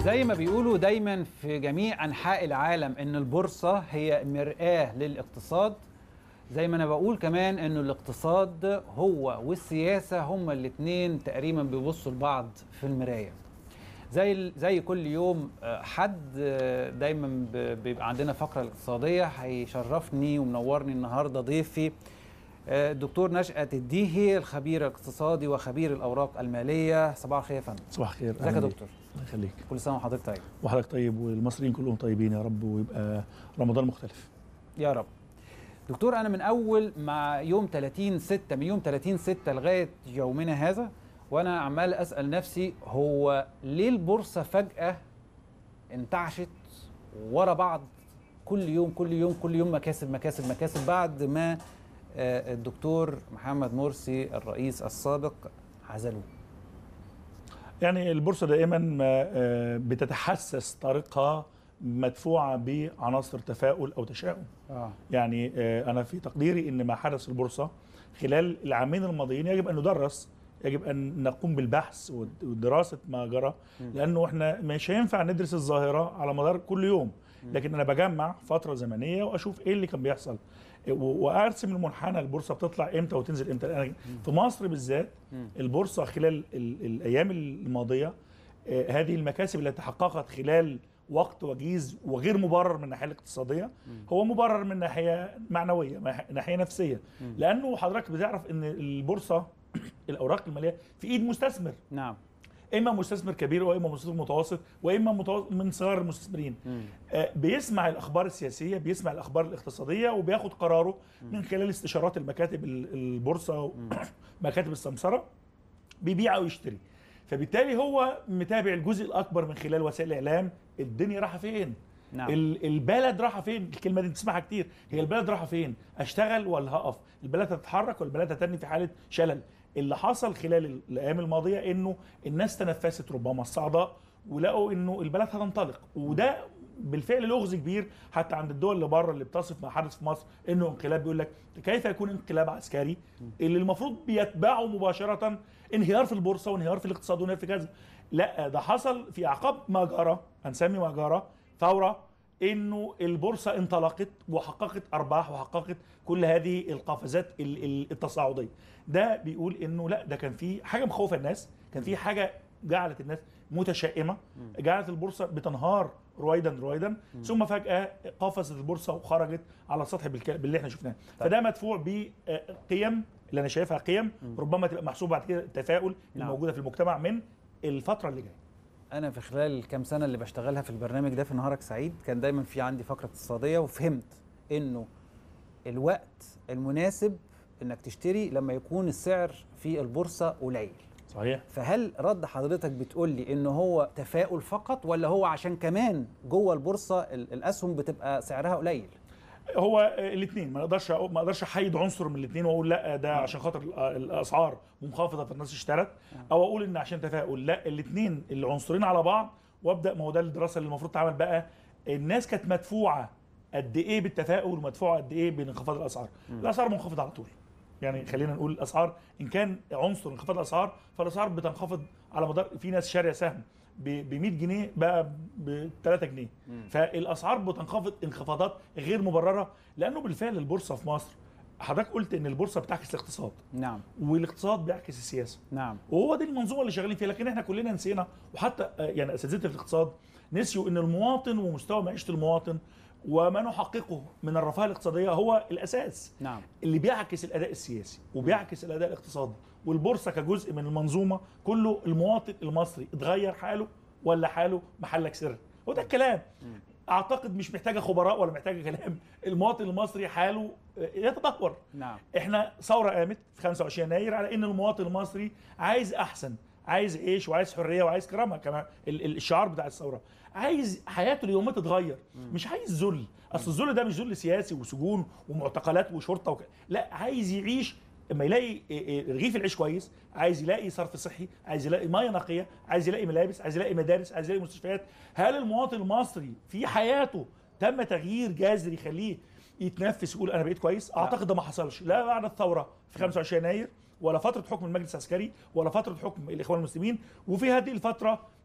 زي ما بيقولوا دايما في جميع انحاء العالم ان البورصه هي مرآه للاقتصاد زي ما انا بقول كمان انه الاقتصاد هو والسياسه هما الاثنين تقريبا بيبصوا لبعض في المرايه زي زي كل يوم آه، حد آه، دايما ب- بيبقى عندنا فقره الاقتصاديه هيشرفني ومنورني النهارده ضيفي آه، الدكتور نشأت الديهي الخبير الاقتصادي وخبير الاوراق الماليه صباح الخير يا فندم صباح الخير ازيك يا أهلاً بيك. دكتور الله يخليك كل سنه وحضرتك طيب وحضرتك طيب والمصريين كلهم طيبين يا رب ويبقى رمضان مختلف يا رب دكتور انا من اول مع يوم 30 6 من يوم 30 6 لغايه يومنا هذا وانا عمال اسال نفسي هو ليه البورصه فجاه انتعشت ورا بعض كل يوم كل يوم كل يوم مكاسب مكاسب مكاسب بعد ما آه، الدكتور محمد مرسي الرئيس السابق عزلوه يعني البورصه دائما ما آه، بتتحسس طريقها مدفوعه بعناصر تفاؤل او تشاؤم اه يعني آه، انا في تقديري ان ما حدث في البورصه خلال العامين الماضيين يجب ان ندرس يجب ان نقوم بالبحث ودراسه ما جرى لانه احنا مش هينفع ندرس الظاهره على مدار كل يوم لكن انا بجمع فتره زمنيه واشوف ايه اللي كان بيحصل و- وارسم المنحنى البورصه بتطلع امتى وتنزل امتى لأن في مصر بالذات البورصه خلال ال- الايام الماضيه آه، هذه المكاسب التي تحققت خلال وقت وجيز وغير مبرر من الناحيه الاقتصاديه هو مبرر من ناحيه معنويه من ناحيه ناحيه لانه حضرتك بتعرف ان البورصه الاوراق الماليه في ايد مستثمر نعم اما مستثمر كبير واما مستثمر متوسط واما متوسط من صغار المستثمرين آه، بيسمع الاخبار السياسيه بيسمع الاخبار الاقتصاديه وبياخد قراره من خلال استشارات المكاتب ال- البورصه ومكاتب السمسره بيبيع او يشتري فبالتالي هو متابع الجزء الاكبر من خلال وسائل الاعلام الدنيا رايحه فين نعم. ال- البلد رايحه فين الكلمه دي بتسمعها كتير هي البلد رايحه فين اشتغل ولا هقف البلد هتتحرك ولا البلد هتني في حاله شلل اللي حصل خلال ال- الايام الماضيه انه الناس تنفست ربما الصعداء ولقوا انه البلد هتنطلق وده بالفعل لغز كبير حتى عند الدول اللي بره اللي بتصف ما حدث في مصر انه انقلاب بيقول لك كيف يكون انقلاب عسكري اللي المفروض بيتبعه مباشره انهيار في البورصه وانهيار في الاقتصاد وانهيار في كذا لا ده حصل في اعقاب ما جرى هنسمي ما جرى ثوره انه البورصه انطلقت وحققت ارباح وحققت كل هذه القفزات ال- ال- التصاعديه ده بيقول انه لا ده كان في حاجه مخوفه الناس كان في حاجه جعلت الناس متشائمه جعلت البورصه بتنهار رويدا رويدا ثم فجاه قفزت البورصه وخرجت على السطح بالك- باللي احنا شفناه فده مدفوع بقيم اللي انا شايفها قيم ربما تبقى محسوبه بعد كده التفاؤل نعم. الموجوده في المجتمع من الفتره اللي جايه انا في خلال الكام سنه اللي بشتغلها في البرنامج ده في نهارك سعيد كان دايما في عندي فقره اقتصاديه وفهمت انه الوقت المناسب انك تشتري لما يكون السعر في البورصه قليل صحيح فهل رد حضرتك بتقول لي ان هو تفاؤل فقط ولا هو عشان كمان جوه البورصه ال- الاسهم بتبقى سعرها قليل هو الاثنين ما اقدرش أقول- ما اقدرش احيد عنصر من الاثنين واقول لا ده عشان خاطر ال- الاسعار منخفضه فالناس اشترت او اقول ان عشان تفاؤل لا الاثنين العنصرين على بعض وابدا ما هو ده الدراسه اللي المفروض تعمل بقى الناس كانت مدفوعه قد ايه بالتفاؤل ومدفوعه قد ايه بانخفاض الاسعار الاسعار منخفضه على طول يعني خلينا نقول الاسعار ان كان عنصر انخفاض الاسعار فالاسعار بتنخفض على مدار في ناس شاريه سهم ب 100 جنيه بقى ب 3 جنيه فالاسعار بتنخفض انخفاضات غير مبرره لانه بالفعل البورصه في مصر حضرتك قلت ان البورصه بتعكس الاقتصاد نعم والاقتصاد بيعكس السياسه نعم وهو دي المنظومه اللي شغالين فيها لكن احنا كلنا نسينا وحتى آه، يعني اساتذه الاقتصاد نسيوا ان المواطن ومستوى معيشه المواطن وما نحققه من الرفاه الاقتصاديه هو الاساس نعم اللي بيعكس الاداء السياسي وبيعكس الاداء الاقتصادي والبورصه كجزء من المنظومه كله المواطن المصري اتغير حاله ولا حاله محلك سر هو ده الكلام اعتقد مش محتاجه خبراء ولا محتاجه كلام المواطن المصري حاله آه، يتدهور نعم احنا ثوره قامت في 25 يناير على ان المواطن المصري عايز احسن عايز عيش وعايز حريه وعايز كرامه كمان ال- ال- الشعار بتاع الثوره عايز حياته اليوميه تتغير مش عايز ذل اصل الذل ده مش ذل سياسي وسجون ومعتقلات وشرطه وك... لا عايز يعيش اما يلاقي إيه إيه رغيف العيش كويس عايز يلاقي صرف صحي عايز يلاقي ميه نقيه عايز يلاقي ملابس عايز يلاقي مدارس عايز يلاقي مستشفيات هل المواطن المصري في حياته تم تغيير جذري يخليه يتنفس يقول انا بقيت كويس اعتقد ده ما حصلش لا بعد الثوره في 25 يناير ولا فتره حكم المجلس العسكري ولا فتره حكم الاخوان المسلمين وفي هذه الفتره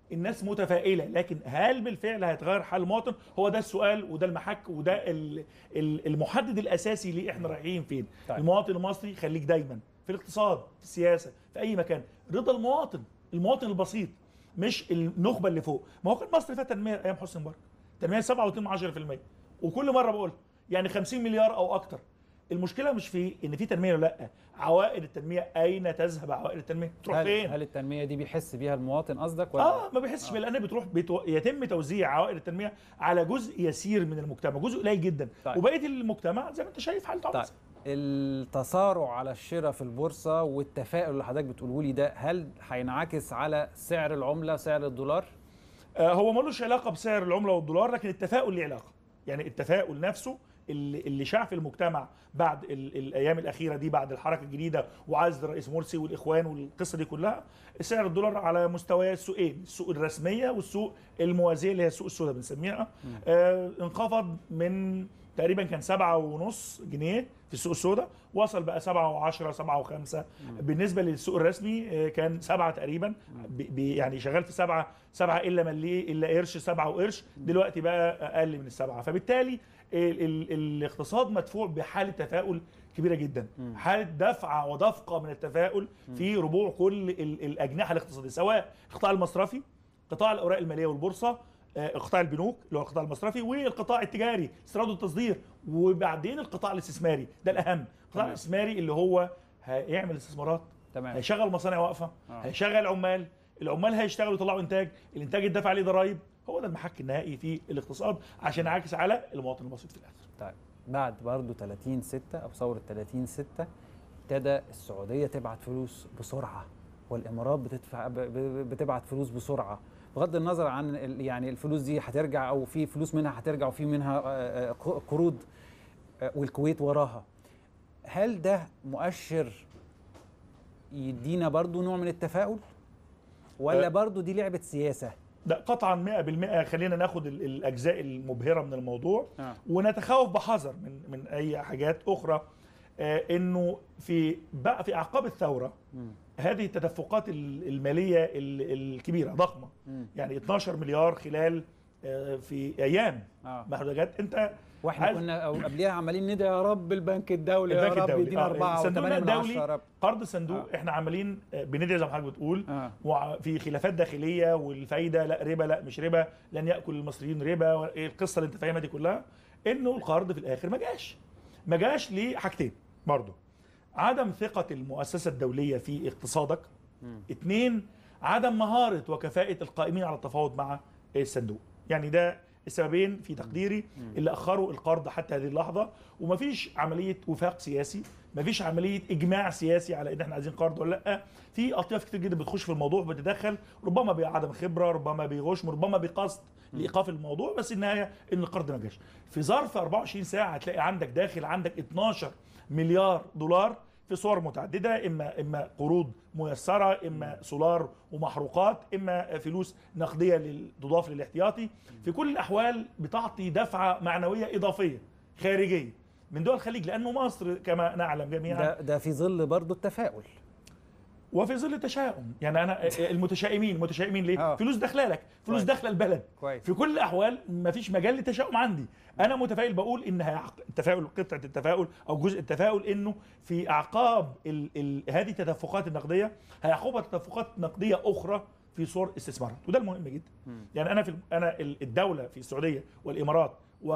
الناس متفائله لكن هل بالفعل هيتغير حال المواطن هو ده السؤال وده المحك وده ال- ال- المحدد الاساسي ليه احنا رايحين فين طيب. المواطن المصري خليك دايما في الاقتصاد في السياسه في اي مكان رضا المواطن المواطن البسيط مش النخبه اللي فوق ما هو كان مصر فيها تنميه ايام حسني مبارك تنميه 7.2% وكل مره بقول يعني 50 مليار او اكتر المشكله مش في ان في تنميه ولا لا عوائد التنميه اين تذهب عوائد التنميه تروح هل, فين هل التنميه دي بيحس بيها المواطن قصدك ولا اه ما بيحسش بيه لان بتروح بتو... يتم توزيع عوائد التنميه على جزء يسير من المجتمع جزء قليل جدا طيب. وبقيه المجتمع زي ما انت شايف حالته طيب عامله التسارع على الشراء في البورصه والتفاؤل اللي حضرتك بتقوله لي ده هل هينعكس على سعر العمله سعر الدولار آه، هو ملوش علاقه بسعر العمله والدولار لكن التفاؤل ليه علاقه يعني التفاؤل نفسه اللي اللي شاع في المجتمع بعد ال الايام الاخيره دي بعد الحركه الجديده وعزل الرئيس مرسي والاخوان والقصه دي كلها سعر الدولار على مستوى السوقين السوق الرسميه والسوق الموازيه اللي هي السوق السوداء بنسميها آه انخفض من تقريبا كان سبعة ونص جنيه في السوق السوداء وصل بقى سبعة وعشرة سبعة وخمسة بالنسبة للسوق الرسمي آه، كان سبعة تقريبا ب- ب- يعني شغال في سبعة سبعة إلا مليه إلا قرش سبعة وقرش دلوقتي بقى أقل من السبعة فبالتالي ال ال الاقتصاد مدفوع بحالة تفاؤل كبيرة جدا حالة دفعة ودفقة من التفاؤل في ربوع كل ال- الأجنحة الاقتصادية سواء القطاع المصرفي قطاع الأوراق المالية والبورصة آه، قطاع البنوك اللي هو القطاع المصرفي والقطاع التجاري استيراد والتصدير وبعدين القطاع الاستثماري ده الاهم القطاع تمام. الاستثماري اللي هو هيعمل استثمارات تمام هيشغل مصانع واقفه آه. هيشغل عمال العمال هيشتغلوا يطلعوا انتاج الانتاج يدفع عليه ضرائب هو ده المحك النهائي في الاقتصاد عشان يعكس على المواطن البسيط في الاخر طيب بعد برضه 30 6 او ثوره 30 6 ابتدى السعوديه تبعت فلوس بسرعه والامارات بتدفع ب- ب- بتبعت فلوس بسرعه بغض النظر عن ال- يعني الفلوس دي هترجع او في فلوس منها هترجع وفي منها آه، آه، ق- قروض آه، والكويت وراها هل ده مؤشر يدينا برضو نوع من التفاؤل ولا أه. برضو دي لعبة سياسة ده قطعا 100% خلينا ناخد ال- الاجزاء المبهره من الموضوع آه. ونتخوف بحذر من من اي حاجات اخرى آه، انه في بقى في اعقاب الثوره مم. هذه التدفقات ال- الماليه ال- الكبيره ضخمه مم. يعني 12 مليار خلال آه، في ايام اه محدودات انت واحنا عايز- كنا او قبليها عمالين ندعي يا رب البنك الدولي يا البنك رب الدولي يدينا آه، أربعة الصندوق وثمانية من الدولي عشرة يا رب قرض صندوق آه. احنا عمالين آه، بندعي زي ما حضرتك بتقول اه وفي خلافات داخليه والفايده لا ربا لا مش ربا لن ياكل المصريين ربا إيه القصه اللي انت فاهمها دي كلها انه القرض في الاخر ما جاش ما جاش لحاجتين برضه عدم ثقه المؤسسه الدوليه في اقتصادك مم. اثنين عدم مهاره وكفاءه القائمين على التفاوض مع الصندوق يعني ده السببين في تقديري اللي اخروا القرض حتى هذه اللحظه ومفيش عمليه وفاق سياسي مفيش عمليه اجماع سياسي على ان احنا عايزين قرض ولا لا في اطياف كتير جدا بتخش في الموضوع بتتدخل ربما بعدم خبره ربما بغشم ربما بقصد لايقاف الموضوع بس النهايه ان القرض ما جاش في ظرف 24 ساعه هتلاقي عندك داخل عندك 12 مليار دولار في صور متعدده اما اما قروض ميسره اما سولار ومحروقات اما فلوس نقديه لل- تضاف للاحتياطي في كل الاحوال بتعطي دفعه معنويه اضافيه خارجيه من دول الخليج لانه مصر كما نعلم جميعا ده ده في ظل برضو التفاؤل وفي ظل التشاؤم يعني انا المتشائمين متشائمين ليه آه. فلوس داخله لك فلوس كويس. داخله البلد كويس في كل الاحوال مفيش مجال للتشاؤم عندي انا متفائل بقول ان هيعق- التفاؤل قطعه التفاؤل او جزء التفاؤل انه في اعقاب ال ال هذه التدفقات النقديه هيعقبها تدفقات نقديه اخرى في صور استثمارات وده المهم جدا مم. يعني انا في انا ال- الدوله في السعوديه والامارات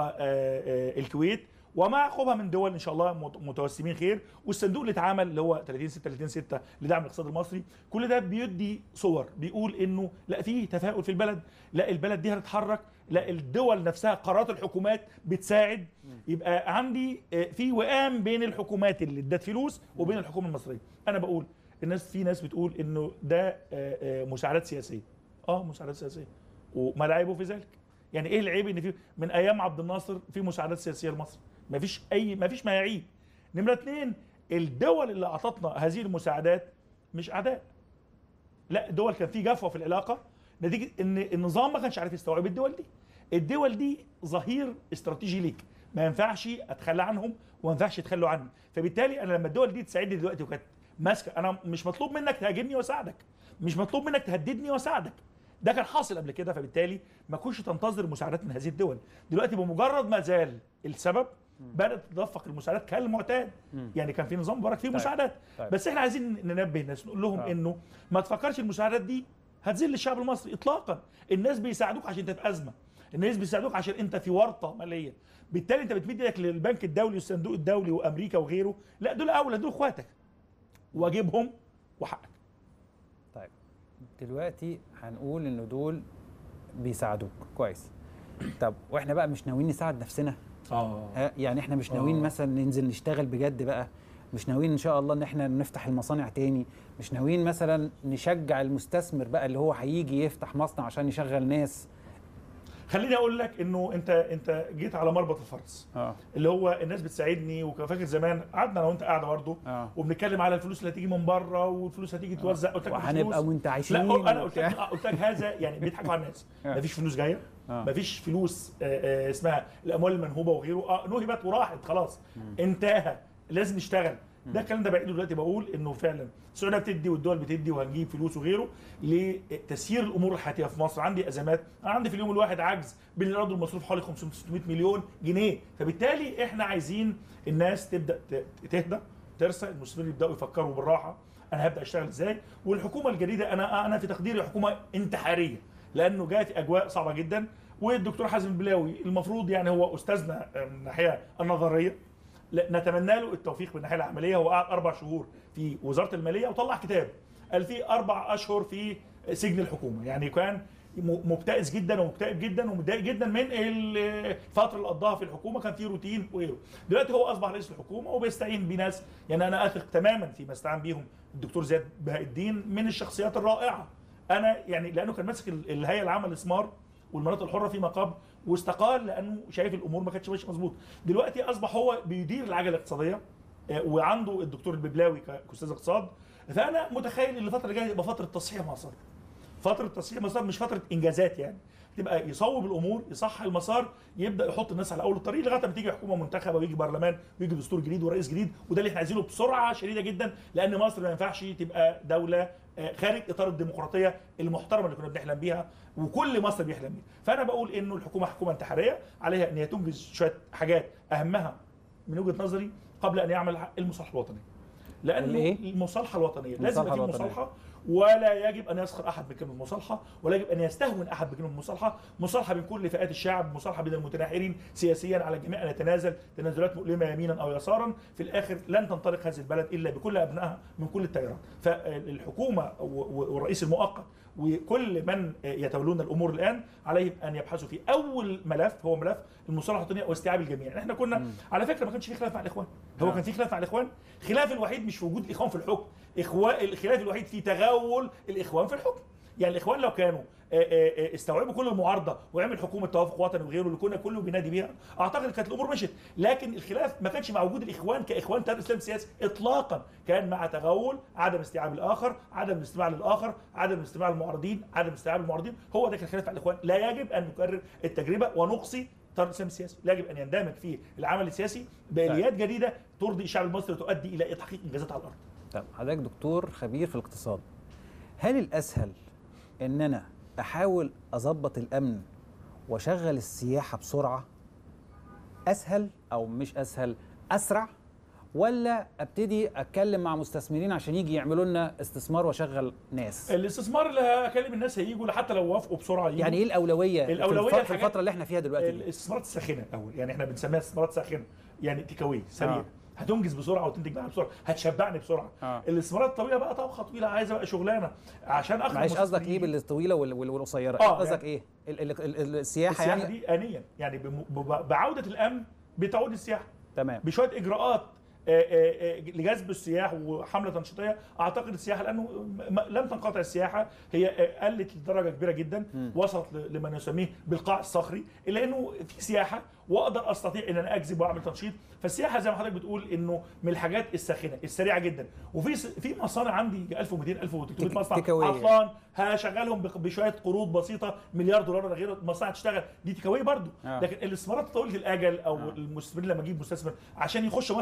والكويت وما يعقبها من دول ان شاء الله مت- متوسمين خير والصندوق اللي اتعمل اللي هو 30 6 30 6 لدعم الاقتصاد المصري كل ده بيدي صور بيقول انه لا في تفاؤل في البلد لا البلد دي هتتحرك لا الدول نفسها قرارات الحكومات بتساعد يبقى عندي آه، في وئام بين الحكومات اللي ادت فلوس وبين الحكومه المصريه انا بقول الناس في ناس بتقول انه ده آه، آه، مساعدات سياسيه اه مساعدات سياسيه وما العيب في ذلك يعني ايه العيب ان في من ايام عبد الناصر في مساعدات سياسيه لمصر ما فيش اي ما فيش ما يعيب نمره اثنين الدول اللي اعطتنا هذه المساعدات مش اعداء لا دول كان في جفوه في العلاقه نتيجه ان النظام ما كانش عارف يستوعب الدول دي الدول دي ظهير استراتيجي ليك ما ينفعش اتخلى عنهم وما ينفعش يتخلوا عني فبالتالي انا لما الدول دي تساعدني دلوقتي وكانت ماسكه انا مش مطلوب منك تهاجمني واساعدك مش مطلوب منك تهددني واساعدك ده كان حاصل قبل كده فبالتالي ما كنتش تنتظر مساعدات من هذه الدول دلوقتي بمجرد ما زال السبب بدات تدفق المساعدات كالمعتاد يعني كان في نظام مبارك فيه طيب. مساعدات طيب. بس احنا عايزين ننبه الناس نقول لهم آه. انه ما تفكرش المساعدات دي هتذل الشعب المصري اطلاقا الناس بيساعدوك عشان انت في ازمه الناس بيساعدوك عشان انت في ورطه ماليه بالتالي انت بتمد ايدك للبنك الدولي والصندوق الدولي وامريكا وغيره لا دول اولى دول اخواتك واجبهم وحقك طيب دلوقتي هنقول ان دول بيساعدوك كويس طب واحنا بقى مش ناويين نساعد نفسنا اه ها؟ يعني احنا مش ناويين آه. مثلا ننزل نشتغل بجد بقى مش ناويين ان شاء الله ان احنا نفتح المصانع تاني مش ناويين مثلا نشجع المستثمر بقى اللي هو هيجي يفتح مصنع عشان يشغل ناس خليني اقول لك انه انت انت جيت على مربط الفرس اه اللي هو الناس بتساعدني وكان فاكر زمان قعدنا انا وانت قاعده برضه اه وبنتكلم على الفلوس اللي هتيجي من بره والفلوس هتيجي توزع قلت لك مفيش وهنبقى فلوس. منتعشين لا انا قلت وبتاع. لك آه، قلت لك هذا يعني بيضحكوا على الناس آه. مفيش فلوس جايه آه. مفيش فلوس آه، آه، اسمها الاموال المنهوبه وغيره اه نهبت وراحت خلاص انتهى لازم نشتغل ده الكلام ده بعيده دلوقتي بقول انه فعلا السعوديه بتدي والدول بتدي وهنجيب فلوس وغيره لتسيير الامور الحياتيه في مصر عندي ازمات انا عندي في اليوم الواحد عجز بين الايراد والمصروف حوالي 500 600 مليون جنيه فبالتالي احنا عايزين الناس تبدا ت- تهدى ترسى المسلمين يبداوا يفكروا بالراحه انا هبدا اشتغل ازاي والحكومه الجديده انا انا في تقديري حكومه انتحاريه لانه جاء في اجواء صعبه جدا والدكتور حازم البلاوي المفروض يعني هو استاذنا من الناحيه النظريه لا، نتمنى له التوفيق من الناحيه العمليه هو قعد اربع شهور في وزاره الماليه وطلع كتاب قال فيه اربع اشهر في سجن الحكومه يعني كان م- مبتئس جدا ومكتئب جدا ومتضايق جدا من الفتره اللي قضاها في الحكومه كان في روتين وغيره دلوقتي هو اصبح رئيس الحكومه وبيستعين بناس يعني انا اثق تماما فيما استعان بيهم الدكتور زياد بهاء الدين من الشخصيات الرائعه انا يعني لانه كان ماسك ال- الهيئه العامه للاستثمار والمناطق الحره فيما قبل واستقال لانه شايف الامور ما كانتش ماشيه مظبوط دلوقتي اصبح هو بيدير العجله الاقتصاديه آه، وعنده الدكتور الببلاوي ك- كاستاذ اقتصاد فانا متخيل ان الفتره الجايه تبقى فتره تصحيح مسار فتره تصحيح مسار مش فتره انجازات يعني تبقى يصوب الامور يصحح المسار يبدا يحط الناس على اول الطريق لغايه ما تيجي حكومه منتخبه ويجي برلمان ويجي دستور جديد ورئيس جديد وده اللي احنا عايزينه بسرعه شديده جدا لان مصر ما ينفعش تبقى دوله آه، خارج اطار الديمقراطيه المحترمه اللي كنا بنحلم بيها وكل مصر بيحلم بيها فانا بقول انه الحكومه حكومه انتحاريه عليها ان هي تنجز شويه حاجات اهمها من وجهه نظري قبل ان يعمل المصالحه الوطنيه لانه الإيه؟ المصالحه الوطنيه لازم المصالحة يبقى في الوطنية. مصالحه ولا يجب ان يسخر احد من كلمه مصالحه ولا يجب ان يستهون احد بكلمه مصالحه مصالحه بين كل فئات الشعب مصالحه بين المتناحرين سياسيا على الجميع ان يتنازل تنازلات مؤلمه يمينا او يسارا في الاخر لن تنطلق هذه البلد الا بكل ابنائها من كل التيارات فالحكومه و- و- والرئيس المؤقت وكل من يتولون الامور الان عليهم ان يبحثوا في اول ملف هو ملف المصالحه الوطنيه واستيعاب الجميع احنا كنا على فكره ما كانش في خلاف مع الاخوان هو نعم. كان في خلاف مع الاخوان خلاف الوحيد مش في وجود الاخوان في الحكم إخوا... الخلاف الوحيد في تغول الاخوان في الحكم يعني الاخوان لو كانوا آه، آه، آه، استوعبوا كل المعارضه ويعمل حكومه توافق وطني وغيره اللي كنا كله بينادي بيها اعتقد كانت الامور مشت لكن الخلاف ما كانش مع وجود الاخوان كاخوان تيار الاسلام السياسي اطلاقا كان مع تغول عدم استيعاب الاخر عدم الاستماع للاخر عدم الاستماع للمعارضين عدم استيعاب المعارضين هو ده كان الخلاف مع الاخوان لا يجب ان نكرر التجربه ونقصي تيار الاسلام السياسي لا يجب ان يندمج في العمل السياسي باليات جديده ترضي الشعب المصري وتؤدي الى تحقيق انجازات على الارض طب حضرتك دكتور خبير في الاقتصاد هل الاسهل ان انا احاول اظبط الامن واشغل السياحه بسرعه اسهل او مش اسهل اسرع ولا ابتدي اتكلم مع مستثمرين عشان يجي يعملوا لنا استثمار واشغل ناس الاستثمار اللي هكلم الناس هيجوا حتى لو وافقوا بسرعه يجوا. يعني ايه الاولويه في الأولوية الف- في الحاجات- الفتره اللي احنا فيها دلوقتي دي الاستثمارات الساخنه الاول يعني احنا بنسميها استثمارات ساخنه يعني تيك اواي سريع آه. آه. هتنجز بسرعه وتنتج معاها بسرعه هتشبعني بسرعه آه. آه. الاستثمارات الطويله بقى طبخه طويله عايزه بقى شغلانه عشان اخد معلش قصدك ايه مستثمرين. بالطويله وال- وال- والقصيره آه، قصدك يعني- ايه ال- ال- ال- السياحه السياحه يعني دي انيا يعني بم- ب- بعوده الامن بتعود السياحه تمام بشويه اجراءات آه، آه، آه، لجذب السياح وحمله تنشيطيه اعتقد السياحه لانه م- لم تنقطع السياحه هي آه، قلت لدرجه كبيره جدا وصلت ل- لما نسميه بالقاع الصخري الا انه في سياحه واقدر استطيع ان انا اجذب واعمل تنشيط فالسياحه زي ما حضرتك بتقول انه من الحاجات الساخنه السريعه جدا وفي س- في مصانع عندي 1200 1300 تك- مصنع تيك أواي. عطلان هشغلهم بق- بشويه قروض بسيطه مليار دولار ولا غيره المصانع تشتغل دي تيك أواي برضه آه. لكن الاستثمارات طويله الاجل او آه. المستثمرين لما اجيب مستثمر عشان يخش مصر النهارده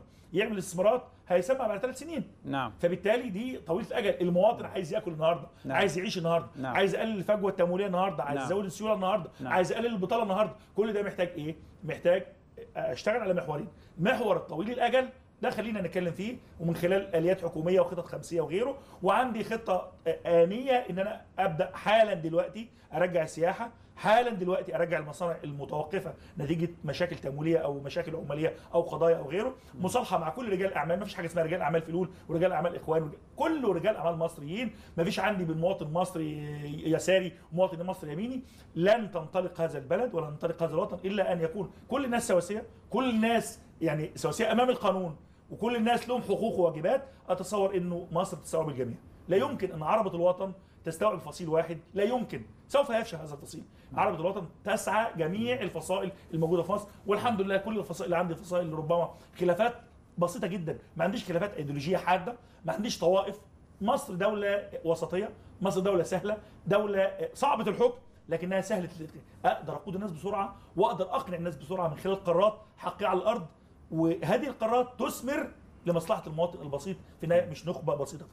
يعمل استثمارات هيسمع بعد ثلاث سنين نعم فبالتالي دي طويله الاجل المواطن عايز ياكل النهارده نعم. عايز يعيش النهارده نعم. عايز يقلل الفجوه التمويليه النهارده عايز نعم. يزود السيوله النهارده نعم. عايز يقلل البطاله النهارده كل ده محتاج ايه محتاج اشتغل على محورين محور الطويل الاجل ده خلينا نتكلم فيه ومن خلال اليات حكوميه وخطط خمسيه وغيره وعندي خطه انيه ان انا ابدا حالا دلوقتي ارجع السياحه حالا دلوقتي ارجع المصانع المتوقفه نتيجه مشاكل تمويليه او مشاكل عماليه او قضايا او غيره مصالحه مع كل رجال الاعمال ما فيش حاجه اسمها رجال اعمال فلول ورجال اعمال اخوان كله رجال اعمال مصريين ما فيش عندي بالمواطن مصري يساري ومواطن مصري يميني لن تنطلق هذا البلد ولا ينطلق هذا الوطن الا ان يكون كل الناس سواسيه كل الناس يعني سواسيه امام القانون وكل الناس لهم حقوق وواجبات اتصور انه مصر تستوعب الجميع لا يمكن ان عربه الوطن تستوعب فصيل واحد لا يمكن سوف يفشل هذا الفصيل عربة الوطن تسعى جميع الفصائل الموجودة في مصر والحمد لله كل الفصائل اللي عندي فصائل ربما خلافات بسيطة جدا ما عنديش خلافات ايديولوجية حادة ما عنديش طوائف مصر دولة وسطية مصر دولة سهلة دولة صعبة الحكم لكنها سهلة اقدر اقود الناس بسرعة واقدر اقنع الناس بسرعة من خلال قرارات حقيقية على الارض وهذه القرارات تثمر لمصلحة المواطن البسيط في النهاية مش نخبة بسيطة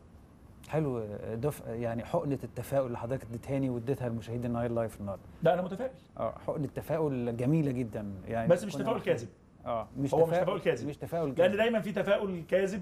حلو دف يعني حقنه التفاؤل اللي حضرتك اديتهاني واديتها لمشاهدي النايل لايف النهارده لا انا متفائل اه حقنه تفاؤل جميله جدا يعني بس مش كنا تفاؤل محتاجين- كاذب اه مش هو مش تفاؤل كاذب. مش تفاؤل لان كاذب دايما في تفاؤل كاذب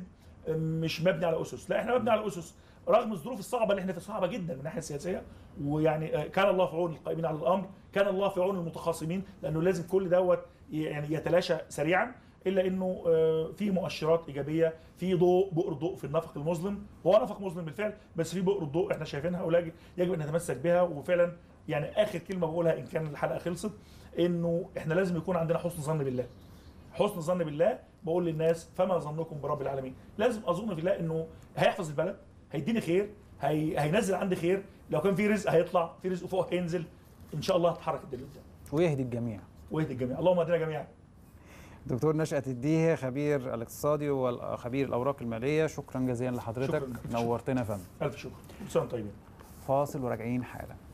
مش مبني على اسس لا احنا مبني على اسس رغم الظروف الصعبه اللي احنا فيها صعبه جدا من الناحيه السياسيه ويعني آه، كان الله في عون القائمين على الامر كان الله في عون المتخاصمين لانه لازم كل دوت يعني يتلاشى سريعا الا انه آه، في مؤشرات ايجابيه في ضوء بؤر ضوء في النفق المظلم هو نفق مظلم بالفعل بس في بؤر ضوء احنا شايفينها ولا يجب ان نتمسك بها وفعلا يعني اخر كلمه بقولها ان كان الحلقه خلصت انه احنا لازم يكون عندنا حسن ظن بالله حسن الظن بالله بقول للناس فما ظنكم برب العالمين لازم اظن في الله انه هيحفظ البلد هيديني خير هي... هينزل عندي خير لو كان في رزق هيطلع في رزق فوق هينزل ان شاء الله هتحرك الدنيا قدام ويهدي الجميع ويهدي الجميع اللهم اهدنا جميعا دكتور نشأت الديه خبير الاقتصادي وخبير الاوراق الماليه شكرا جزيلا لحضرتك شكراً. نورتنا يا فندم الف شكر كل سنه وأنتم طيبين فاصل وراجعين حالا